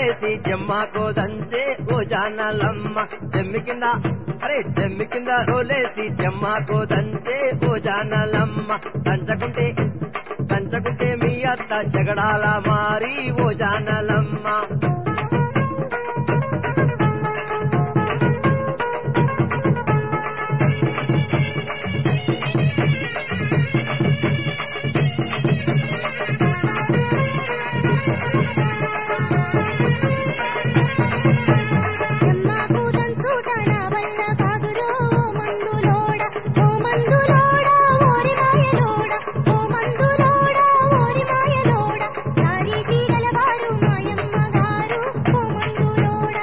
రోలేసి జమ్మాకో దంచే ఓ జానలమ్మ జమ్మి కింద అరే జమ్మి కింద రోలేసి జమ్మాకో దంచే ఓ జానలమ్మ దంచకుంటే దంచకుంటే మీ అత్త జగడాల మారి ఓ జానలమ్మ జమ్మాకు దంచుట నా వల్ల కాదురో ఓ మందులోడ ఓ మందులోడ ఓరి మాయలోడ ఓ మందులోడ ఓరి మాయలోడ దారి తీగలవారు మాయమ్మ గారు ఓ మందులోడ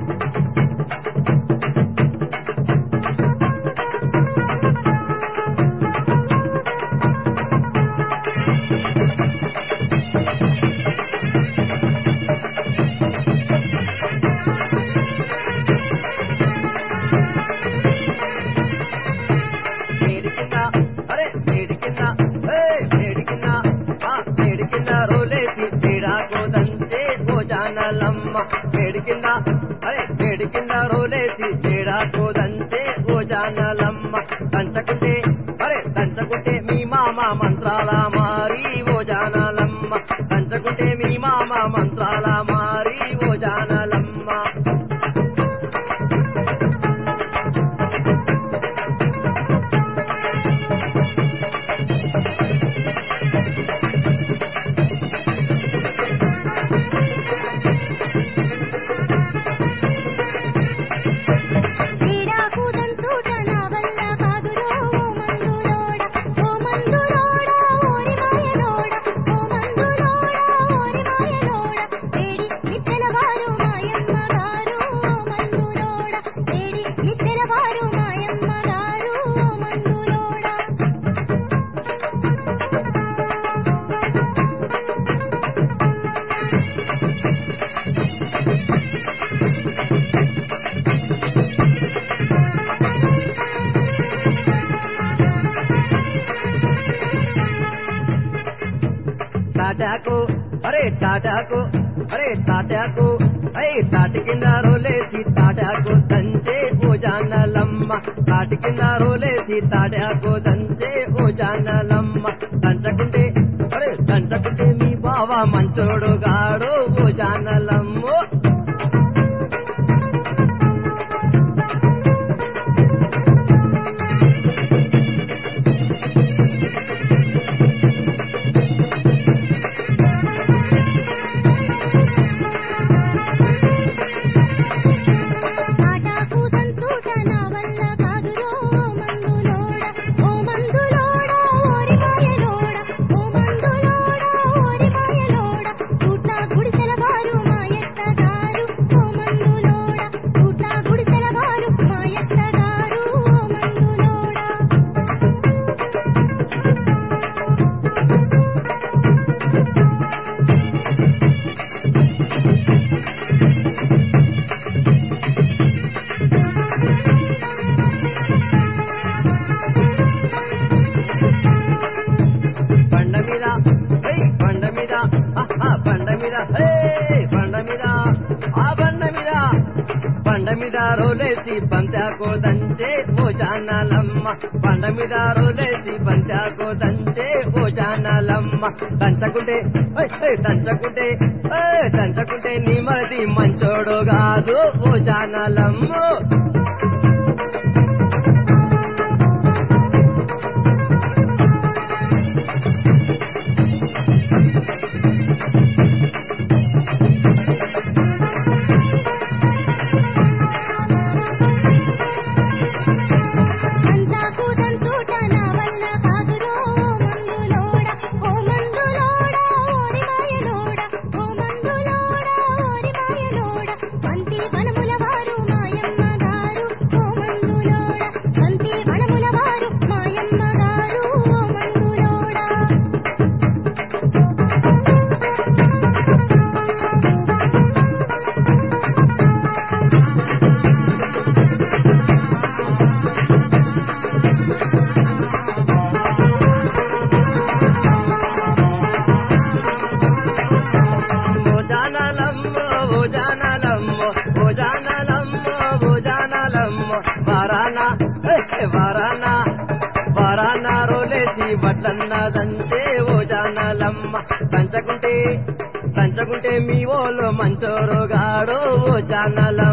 మేడి కింద అరే మేడి కింద ఏ మేడి కింద ఆ మేడి కింద రోలేసి పీడాకో దంచే ఓ జానలమ్మ మేడి కింద అరే మేడి కింద రోలేసి పీడాకో దంచే ఓ జానలమ్మ దంచకుంటే అరే దంచకుంటే మీ మామ మంత్రాల మారి ఓ జానలమ్మ దంచకుంటే మీ మామ మంత్రాల మారి ఓ జానలమ్మ పీడాకు దంచుట నా వల్ల కాదురో ఓ మందులోడ ఓ మందులోడ ఓరి మాయలోడ ఓ మందులోడ ఓరి మాయలోడ వేడి మిత్తెలవారు మాయమ్మ గారు ఓ మందులోడ వేడి మిత్తెలవారు మాయమ్మ గారు ఓ మందులోడ తాటాకు అరే తాటాకు అరే తాటాకు అరే తాటి కింద రోలేసి తాటాకు దంచే ఓ జానలమ్మ తాటి కింద రోలేసి తాటాకు దంచే ఓ జానలమ్మ దంచకుంటే అరే దంచకుంటే మీ బావ మంచోడు గాడు ఓ జానలమ్మో తాటాకు దంచుట నా వల్ల కాదురో ఓ మందులోడ ఓ మందులోడ ఓరి మాయలోడ ఓ మందులోడ ఓరి మాయలోడ గుట్ల గుడిసెల వారు మాయత్త గారు ఓ మందులోడ గుట్ల గుడిసెల వారు మాయత్త గారు ఓ మందులోడ బండ మీద హే బండ మీద ఆహా బండ మీద హే బండ మీద ఆ బండ మీద బండ మీద రోలేసి బంతాకో దంచే ఓ జానాలమ్మ బండ మీద రోలేసి బంతాకో దంచే ఓ జానాలమ్మ దంచకుంటే హే, హే, దంచకుంటే హే, దంచకుంటే నీ మరది మంచోడు కాదు ఓ జానాలమ్మ అంతాకు దంచుట నా వల్ల కాదురో ఓ మందులోడ ఓ మందులోడ ఓరి మాయలోడ ఓ మందులోడ ఓరి మాయలోడ పంతి వనముల వారు మాయమ్మ మంచోరుగాడు ఓ జానలమ్మ